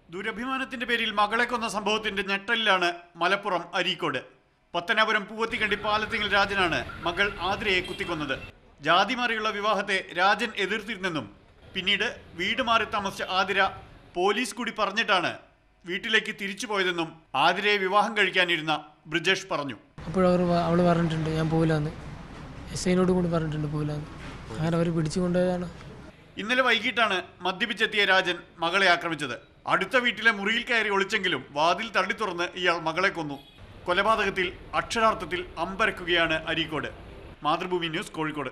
ദുരഭിമാനത്തിന്റെ പേരിൽ മകളെ കൊന്ന സംഭവത്തിന്റെ ഞെട്ടലിലാണ് മലപ്പുറം അരീക്കോട് പത്തനാപുരം പൂവത്തിക്കണ്ടി പാലത്തിങ്ങൽ രാജനാണ് മകൾ ആതിരയെ കുത്തിക്കൊന്നത് ജാതി മാറിയുള്ള വിവാഹത്തെ രാജൻ എതിർത്തിരുന്നെന്നും പിന്നീട് വീട് മാറി താമസിച്ച ആതിര പോലീസ് കൂടി പറഞ്ഞിട്ടാണ് വീട്ടിലേക്ക് തിരിച്ചു പോയതെന്നും ആതിരയെ വിവാഹം കഴിക്കാനിരുന്ന ബ്രിജേഷ് പറഞ്ഞു അപ്പോഴവർ അവൾ പറഞ്ഞിട്ടുണ്ട് ഞാൻ പോകില്ലാന്ന് എസ് ഐനോട് കൂടി പറഞ്ഞിട്ടുണ്ട് പോകില്ലാന്ന് അങ്ങനെ അവർ പിടിച്ചു കൊണ്ടുപോയതാണ് ഇന്നലെ വൈകിട്ടാണ് മദ്യപിച്ചെത്തിയ രാജൻ മകളെ ആക്രമിച്ചത് അടുത്ത വീട്ടിലെ മുറിയിൽ കയറി ഒളിച്ചെങ്കിലും വാതിൽ തള്ളി തുറന്ന് ഇയാൾ മകളെ കൊന്നു കൊലപാതകത്തിൽ അക്ഷരാർത്ഥത്തിൽ അമ്പരക്കുകയാണ് അരീക്കോട് മാതൃഭൂമി ന്യൂസ് കോഴിക്കോട്